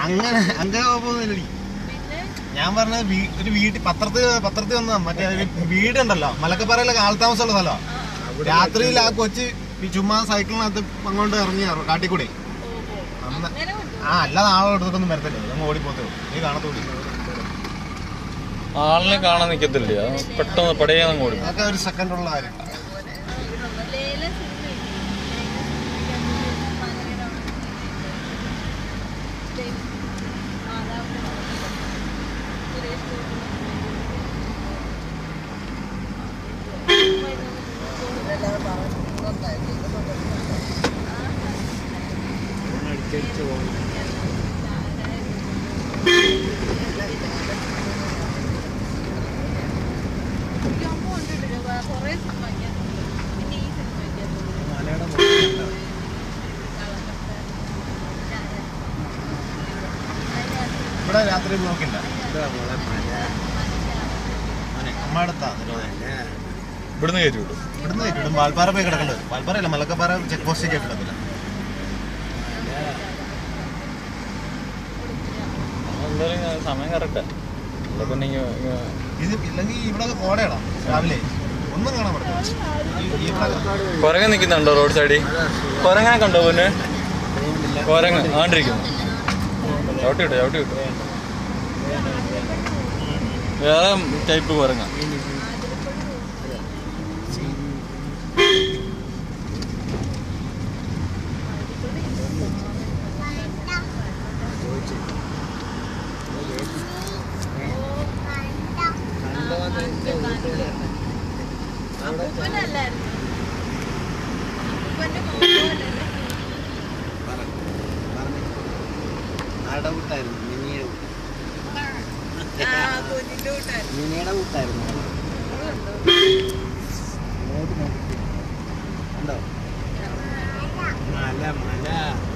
അങ്ങനെ അങ്ങനെ കുഴപ്പമൊന്നുമില്ലടി പിന്നെ ഞാൻ പറഞ്ഞത് വീ- ഒരു വീട്ടിൽ പത്രത്തിൽ പത്രത്തിൽ വന്ന മറ്റേ ഒരു വീടുണ്ടല്ലോ മലക്കപ്പാറയിലൊക്കെ ആൾത്താമസമുള്ള സ്ഥലമാണ് ആ രാത്രിയിൽ ആ കൊച്ച് ഈ ചുമ്മാ സൈക്കിളിനകത്ത് അങ്ങോട്ട് ഇറങ്ങി കാട്ടിക്കൂടെ ഓഹോ അന്ന് അങ്ങനെ കൊണ്ടുപോകും ആ അല്ലാതെ ആളെ എടുത്തിട്ടൊന്നും വരത്തില്ല അങ്ങ് ഓടിപ്പോത്തേ ഉള്ളൂ. നീ കാണത്തോടി ആളിനെ കാണാൻ നിൽക്കത്തില്ല അത് പെട്ടെന്ന് പടയാന്ന് ഓടി അതൊക്കെ ഒരു സെക്കൻഡ് ഉള്ള കാര്യം ലേല കുറേ സിനിമ പിന്നെ ഈ സിനിമ ഇവിടെ രാത്രി ബ്ലോക്കില്ല അമ്മ അടുത്താ ഇവിടുന്ന് കയറ്റി വിടും ഇവിടുന്ന് ഇവിടും വാൽപ്പാറ പോയി കിടക്കണ്ടത് വാൽപ്പാറയല്ല മലക്കപ്പാറ ചെക്ക് പോസ്റ്റ് കിടക്കില്ല എന്തായാലും ഞാൻ സമയം കറക്റ്റാ ഇവിടെ പിന്നെ ഇങ്ങ- ഇങ്ങ- ഇത് ഇല്ലെങ്കിൽ ഇവിടെ കോടയാടാ രാവിലെ ഒന്നും കാണാൻ പറ്റില്ല ഈ- ഈ ഇവിടെ കുരങ്ങൻ നിൽക്കുന്നുണ്ടോ റോഡ് സൈഡിൽ കുരങ്ങനെ കണ്ടോ പിന്നെ കുരങ്ങ് ആണ്ടിരിക്കുന്നു ചവിട്ടി വിട്ടോ ചവിട്ടി വിട്ടോ വേറെ ടൈപ്പ് കുരങ്ങ അപ്പൂപ്പനല്ലായിരുന്നു അപ്പൂപ്പന്റെ മോഹനല്ലേ ആരുടെ കൂട്ടായിരുന്നു മിനിയുടെ ആ കുഞ്ഞിന്റെ കൂട്ടായിരുന്നു മിനിയുടെ കൂട്ടായിരുന്നു അതുകൊണ്ടോ കണ്ടോ മല മല